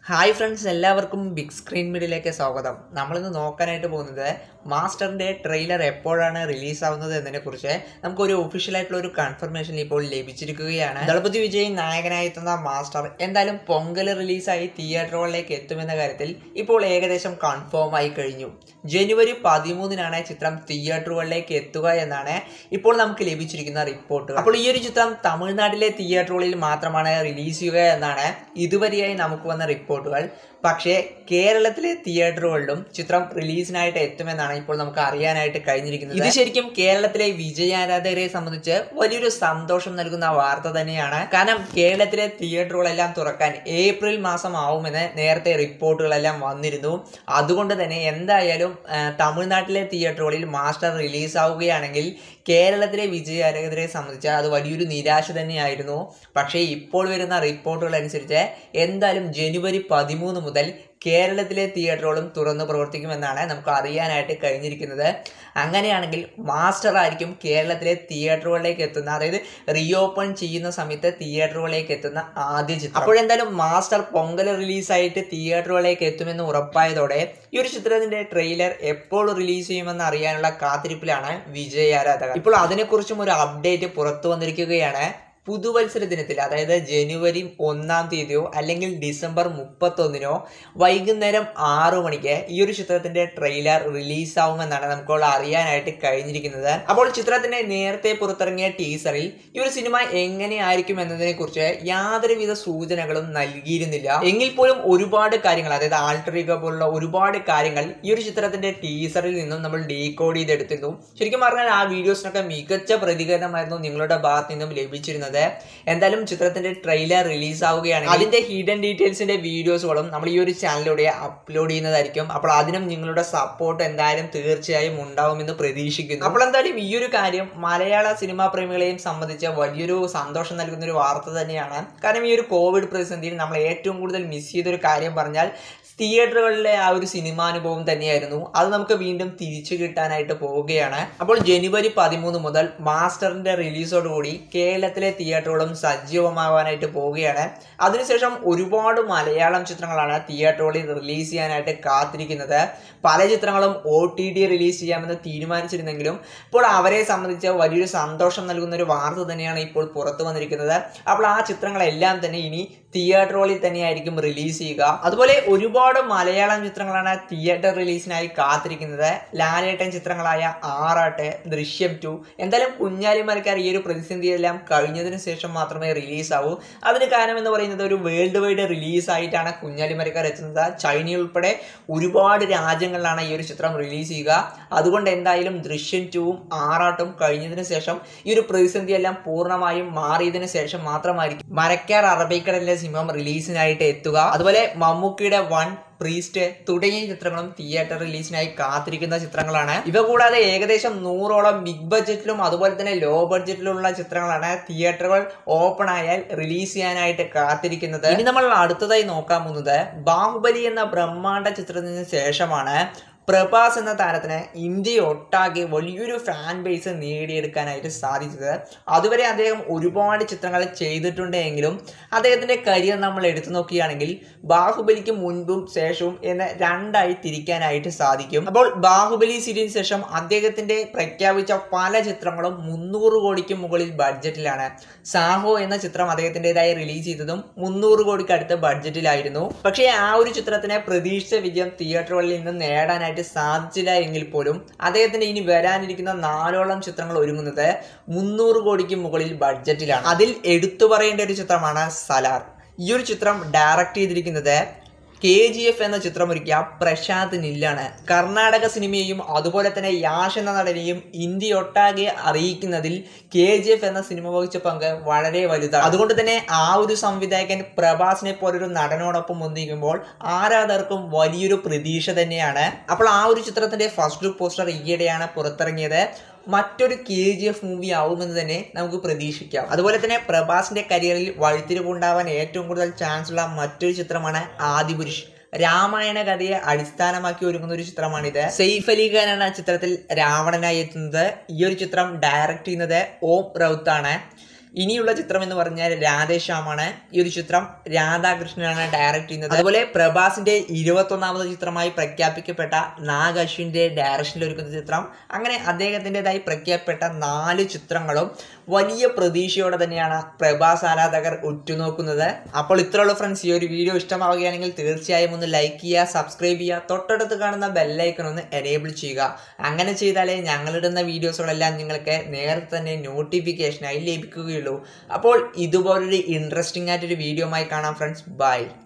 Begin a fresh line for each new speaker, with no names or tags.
hi friends എല്ലാവർക്കും big screen മീഡിയയിലേക്ക് സ്വാഗതം നമ്മളിന്ന് നോക്കാനായിട്ട് പോകുന്നത് മാസ്റ്ററിന്റെ ട്രെയിലർ എപ്പോഴാണ് റിലീസ് ആവുന്നത് എന്നതിനെ കുറിച്ച് നമുക്കൊരു ഒഫീഷ്യൽ ആയിട്ടുള്ള ഒരു കൺഫർമേഷൻ ഇപ്പോൾ ലഭിച്ചിരിക്കുകയാണ് ദളപതി വിജയ് നായകനായി എത്തുന്ന മാസ്റ്റർ എന്തായാലും പൊങ്കൽ റിലീസായി തിയേറ്ററുകളിലേക്ക് എത്തുമെന്ന കാര്യത്തിൽ ഇപ്പോൾ ഏകദേശം കൺഫേം ആയി കഴിഞ്ഞു ജനുവരി പതിമൂന്നിനാണ് ചിത്രം തിയേറ്ററുകളിലേക്ക് എത്തുക എന്നാണ് ഇപ്പോൾ നമുക്ക് ലഭിച്ചിരിക്കുന്ന റിപ്പോർട്ട് അപ്പോൾ ഈ ഒരു ചിത്രം തമിഴ്നാട്ടിലെ തിയേറ്ററുകളിൽ മാത്രമാണ് റിലീസ് ചെയ്യുക എന്നാണ് ഇതുവരെയായി നമുക്ക് വന്ന റിപ്പോർട്ടുകൾ പക്ഷേ കേരളത്തിലെ തിയേറ്ററുകളിലും ചിത്രം റിലീസിനായിട്ട് എത്തുമെന്നാണ് ഇപ്പോൾ നമുക്ക് അറിയാനായിട്ട് കഴിഞ്ഞിരിക്കുന്നത് ഇത് ശരിക്കും കേരളത്തിലെ വിജയാരാധകരെ സംബന്ധിച്ച് വലിയൊരു സന്തോഷം നൽകുന്ന വാർത്ത തന്നെയാണ് കാരണം കേരളത്തിലെ തിയേറ്ററുകളെല്ലാം തുറക്കാൻ ഏപ്രിൽ മാസം ആവുമെന്ന് നേരത്തെ റിപ്പോർട്ടുകളെല്ലാം വന്നിരുന്നു അതുകൊണ്ട് തന്നെ എന്തായാലും ആ, തമിഴ്നാട്ടിലെ തിയേറ്ററുകളിൽ മാസ്റ്റർ റിലീസ് ആവുകയാണെങ്കിൽ കേരളത്തിലെ വിജയാരാധകരെ സംബന്ധിച്ച് അത് വലിയൊരു നിരാശ തന്നെയായിരുന്നു പക്ഷേ ഇപ്പോൾ വരുന്ന റിപ്പോർട്ടുകൾ അനുസരിച്ച് എന്തായാലും ജനുവരി പതിമൂന്ന് മുതൽ കേരളത്തിലെ തിയേറ്ററുകളും തുറന്നു പ്രവർത്തിക്കുമെന്നാണ് നമുക്ക് അറിയാനായിട്ട് കഴിഞ്ഞിരിക്കുന്നത് അങ്ങനെയാണെങ്കിൽ മാസ്റ്റർ ആയിരിക്കും കേരളത്തിലെ തിയേറ്ററുകളിലേക്ക് എത്തുന്ന അതായത് റീഓപ്പൺ ചെയ്യുന്ന സമയത്ത് തിയേറ്ററുകളിലേക്ക് എത്തുന്ന ആദ്യ ചിത്രം അപ്പോഴെന്തായാലും മാസ്റ്റർ പൊങ്കൽ റിലീസായിട്ട് തിയേറ്ററുകളിലേക്ക് എത്തുമെന്ന് ഉറപ്പായതോടെ ഈ ഒരു ചിത്രത്തിന്റെ ട്രെയിലർ എപ്പോൾ റിലീസ് ചെയ്യുമെന്ന് അറിയാനുള്ള കാത്തിരിപ്പിലാണ് വിജയ് ആരാധകർ ഇപ്പോൾ അതിനെക്കുറിച്ചും ഒരു അപ്ഡേറ്റ് പുറത്തു വന്നിരിക്കുകയാണ് പുതുവത്സര ദിനത്തിൽ അതായത് ജനുവരി ഒന്നാം തീയതിയോ അല്ലെങ്കിൽ ഡിസംബർ മുപ്പത്തൊന്നിനോ വൈകുന്നേരം ആറു മണിക്ക് ഈ ഒരു ചിത്രത്തിന്റെ ട്രെയിലർ റിലീസ് ആവുമെന്നാണ് നമുക്ക് അറിയാനായിട്ട് കഴിഞ്ഞിരിക്കുന്നത് അപ്പോൾ ചിത്രത്തിന്റെ നേരത്തെ പുറത്തിറങ്ങിയ ടീസറിൽ ഈ ഒരു സിനിമ എങ്ങനെയായിരിക്കും എന്നതിനെ കുറിച്ച് യാതൊരുവിധ സൂചനകളും നൽകിയിരുന്നില്ല എങ്കിൽ പോലും ഒരുപാട് കാര്യങ്ങൾ അതായത് ആൾട്ടറിക പോലുള്ള ഒരുപാട് കാര്യങ്ങൾ ഈ ഒരു ചിത്രത്തിന്റെ ടീസറിൽ നിന്നും നമ്മൾ ഡീകോഡ് ചെയ്തെടുത്തിരുന്നു ശരിക്കും പറഞ്ഞാൽ ആ വീഡിയോസിനൊക്കെ മികച്ച പ്രതികരണമായിരുന്നു നിങ്ങളുടെ ഭാഗത്ത് നിന്നും ലഭിച്ചിരുന്നത് എന്തായാലും ചിത്രത്തിന്റെ ട്രെയിലർ റിലീസ് ആവുകയാണ് അതിന്റെ ഹിഡൻ ഡീറ്റെയിൽസിന്റെ വീഡിയോസുകളും നമ്മൾ ഈ ഒരു ചാനലിലൂടെ അപ്ലോഡ് ചെയ്യുന്നതായിരിക്കും അപ്പോൾ അതിനും നിങ്ങളുടെ സപ്പോർട്ട് എന്തായാലും തീർച്ചയായും ഉണ്ടാവുമെന്ന് പ്രതീക്ഷിക്കുന്നു അപ്പോൾ എന്തായാലും ഈ ഒരു കാര്യം മലയാള സിനിമാ പ്രേമികളെയും സംബന്ധിച്ച് വലിയൊരു സന്തോഷം നൽകുന്ന ഒരു വാർത്ത തന്നെയാണ് കാരണം ഈ ഒരു കോവിഡ് പ്രതിസന്ധിയിൽ നമ്മൾ ഏറ്റവും കൂടുതൽ മിസ് ചെയ്തൊരു കാര്യം പറഞ്ഞാൽ തിയേറ്ററുകളിലെ ആ ഒരു സിനിമാനുഭവം തന്നെയായിരുന്നു അത് നമുക്ക് വീണ്ടും തിരിച്ചു കിട്ടാനായിട്ട് പോവുകയാണ് അപ്പോൾ ജനുവരി പതിമൂന്ന് മുതൽ മാസ്റ്ററിന്റെ റിലീസോടുകൂടി കേരളത്തിലെ തിയേറ്ററുകളും സജീവമാവാനായിട്ട് പോവുകയാണ് അതിനുശേഷം ഒരുപാട് മലയാളം ചിത്രങ്ങളാണ് തിയേറ്ററുകളിൽ റിലീസ് ചെയ്യാനായിട്ട് കാത്തിരിക്കുന്നത് പല ചിത്രങ്ങളും ഒ ടി ഡി റിലീസ് ചെയ്യാമെന്ന് തീരുമാനിച്ചിരുന്നെങ്കിലും ഇപ്പോൾ അവരെ സംബന്ധിച്ച് വലിയൊരു സന്തോഷം നൽകുന്ന ഒരു വാർത്ത തന്നെയാണ് ഇപ്പോൾ പുറത്തു വന്നിരിക്കുന്നത് അപ്പോൾ ആ ചിത്രങ്ങളെല്ലാം തന്നെ ഇനി തിയേറ്ററുകളിൽ തന്നെയായിരിക്കും റിലീസ് ചെയ്യുക അതുപോലെ ഒരുപാട് മലയാളം ചിത്രങ്ങളാണ് തിയേറ്റർ റിലീസിനായി കാത്തിരിക്കുന്നത് ലാലേട്ടൻ ചിത്രങ്ങളായ ആറാട്ട് ദൃശ്യം ടു എന്തായാലും കുഞ്ഞാലിമരക്കാർ ഈ ഒരു പ്രതിസന്ധിയെല്ലാം കഴിഞ്ഞതിന് ശേഷം മാത്രമേ റിലീസ് ആവൂ അതിന് കാരണം എന്ന് പറയുന്നത് ഒരു വേൾഡ് വൈഡ് റിലീസ് ആയിട്ടാണ് കുഞ്ഞാലിമരക്കാർ എത്തുന്നത് ചൈന ഉൾപ്പെടെ ഒരുപാട് രാജ്യങ്ങളിലാണ് ഈ ഒരു ചിത്രം റിലീസ് ചെയ്യുക അതുകൊണ്ട് എന്തായാലും ദൃശ്യം ടൂവും ആറാട്ടും കഴിഞ്ഞതിന് ശേഷം ഈ ഒരു പ്രതിസന്ധിയെല്ലാം പൂർണ്ണമായും മാറിയതിനു ശേഷം മാത്രമായിരിക്കും മരക്കാർ അറബിക്കടലിലെ സിനിമ റിലീസിനായിട്ട് എത്തുക അതുപോലെ മമ്മൂക്കിയുടെ വൺ പ്രീസ്റ്റ് തുടങ്ങിയ ചിത്രങ്ങളും തിയേറ്റർ റിലീസിനായി കാത്തിരിക്കുന്ന ചിത്രങ്ങളാണ് ഇവ കൂടാതെ ഏകദേശം നൂറോളം ബിഗ് ബഡ്ജറ്റിലും അതുപോലെ തന്നെ ലോ ബഡ്ജറ്റിലുള്ള ചിത്രങ്ങളാണ് തിയേറ്ററുകൾ ഓപ്പൺ ആയാൽ റിലീസ് ചെയ്യാനായിട്ട് കാത്തിരിക്കുന്നത് ഇനി നമ്മൾ അടുത്തതായി നോക്കാൻ പോകുന്നത് ബാഹുബലി എന്ന ബ്രഹ്മാണ്ഡ ചിത്രത്തിന് ശേഷമാണ് പ്രഭാസ് എന്ന താരത്തിന് ഇന്ത്യ ഒട്ടാകെ വലിയൊരു ഫാൻ ബേസ് നേടിയെടുക്കാനായിട്ട് സാധിച്ചത് അതുവരെ അദ്ദേഹം ഒരുപാട് ചിത്രങ്ങൾ ചെയ്തിട്ടുണ്ട് എങ്കിലും അദ്ദേഹത്തിൻ്റെ കരിയർ നമ്മൾ എടുത്തു നോക്കുകയാണെങ്കിൽ ബാഹുബലിക്ക് മുൻപും ശേഷവും എന്ന് രണ്ടായി തിരിക്കാനായിട്ട് സാധിക്കും അപ്പോൾ ബാഹുബലി സീരീസിന് ശേഷം അദ്ദേഹത്തിൻ്റെ പ്രഖ്യാപിച്ച പല ചിത്രങ്ങളും മുന്നൂറ് കോടിക്ക് മുകളിൽ ബഡ്ജറ്റിലാണ് സാഹോ എന്ന ചിത്രം അദ്ദേഹത്തിൻ്റെതായി റിലീസ് ചെയ്തതും മുന്നൂറ് കോടിക്ക് അടുത്ത ബഡ്ജറ്റിലായിരുന്നു പക്ഷേ ആ ഒരു ചിത്രത്തിന് പ്രതീക്ഷിച്ച വിജയം തിയേറ്ററുകളിൽ നിന്ന് നേടാനായിട്ട് സാധിച്ചില്ല എങ്കിൽ പോലും അദ്ദേഹത്തിന് ഇനി വരാനിരിക്കുന്ന നാലോളം ചിത്രങ്ങൾ ഒരുങ്ങുന്നത് മുന്നൂറ് കോടിക്ക് മുകളിൽ ബഡ്ജറ്റിലാണ് അതിൽ എടുത്തു പറയേണ്ട ഒരു ചിത്രമാണ് സലാർ ഈ ഒരു ചിത്രം ഡയറക്റ്റ് ചെയ്തിരിക്കുന്നത് കെ ജി എഫ് എന്ന ചിത്രം ഒരുക്കിയ പ്രശാന്ത് നില്ലാണ് കർണാടക സിനിമയെയും അതുപോലെ തന്നെ യാഷ് എന്ന നടനെയും ഇന്ത്യ ഒട്ടാകെ അറിയിക്കുന്നതിൽ കെ ജി എഫ് എന്ന സിനിമ വഹിച്ച പങ്ക് വളരെ വലുതാണ് അതുകൊണ്ട് തന്നെ ആ ഒരു സംവിധായകൻ പ്രഭാസിനെ പോലൊരു നടനോടൊപ്പം ഒന്നിക്കുമ്പോൾ ആരാധകർക്കും വലിയൊരു പ്രതീക്ഷ തന്നെയാണ് അപ്പോൾ ആ ഒരു ചിത്രത്തിന്റെ ഫസ്റ്റ് ലുക്ക് പോസ്റ്റർ ഈയിടെയാണ് പുറത്തിറങ്ങിയത് മറ്റൊരു കെ ജി എഫ് മൂവി ആവുമെന്ന് തന്നെ നമുക്ക് പ്രതീക്ഷിക്കാം അതുപോലെ തന്നെ പ്രഭാസിന്റെ കരിയറിൽ വഴിത്തിരിവുണ്ടാവാൻ ഏറ്റവും കൂടുതൽ ചാൻസ് ഉള്ള മറ്റൊരു ചിത്രമാണ് ആദിപുരുഷ് രാമായണ കഥയെ അടിസ്ഥാനമാക്കി ഒരുങ്ങുന്ന ഒരു ചിത്രമാണിത് സെയ്ഫ് അലി ഖാനാണ് ആ ചിത്രത്തിൽ രാവണനായി എത്തുന്നത് ഈ ഒരു ചിത്രം ഡയറക്റ്റ് ചെയ്യുന്നത് ഓം റൌത്താണ് ഇനിയുള്ള ചിത്രം എന്ന് പറഞ്ഞാൽ രാധേശ്യാമാണ് ഈ ഒരു ചിത്രം രാധാകൃഷ്ണനാണ് ഡയറക്ട് ചെയ്യുന്നത് അതുപോലെ പ്രഭാസിന്റെ ഇരുപത്തൊന്നാമത് ചിത്രമായി പ്രഖ്യാപിക്കപ്പെട്ട നാഗ് അശ്വിന്റെ ഡയറക്ഷനിൽ ഒരുക്കുന്ന ചിത്രം അങ്ങനെ അദ്ദേഹത്തിൻ്റെതായി പ്രഖ്യാപിക്കപ്പെട്ട നാല് ചിത്രങ്ങളും വലിയ പ്രതീക്ഷയോടെ തന്നെയാണ് പ്രഭാസ് ആരാധകർ ഉറ്റുനോക്കുന്നത് അപ്പോൾ ഇത്രയുള്ള ഫ്രണ്ട്സ് ഈ ഒരു വീഡിയോ ഇഷ്ടമാവുകയാണെങ്കിൽ തീർച്ചയായും ഒന്ന് ലൈക്ക് ചെയ്യുക സബ്സ്ക്രൈബ് ചെയ്യുക തൊട്ടടുത്ത് കാണുന്ന ബെല്ലൈക്കൺ ഒന്ന് എനേബിൾ ചെയ്യുക അങ്ങനെ ചെയ്താലേ ഞങ്ങളിടുന്ന വീഡിയോസുകളെല്ലാം നിങ്ങൾക്ക് നേരത്തെ തന്നെ നോട്ടിഫിക്കേഷനായി ലഭിക്കുകയുള്ളൂ അപ്പോൾ ഇതുപോലൊരു ഇൻട്രസ്റ്റിംഗ് ആയിട്ടൊരു വീഡിയോ ആയി കാണാം ഫ്രണ്ട്സ് ബൈ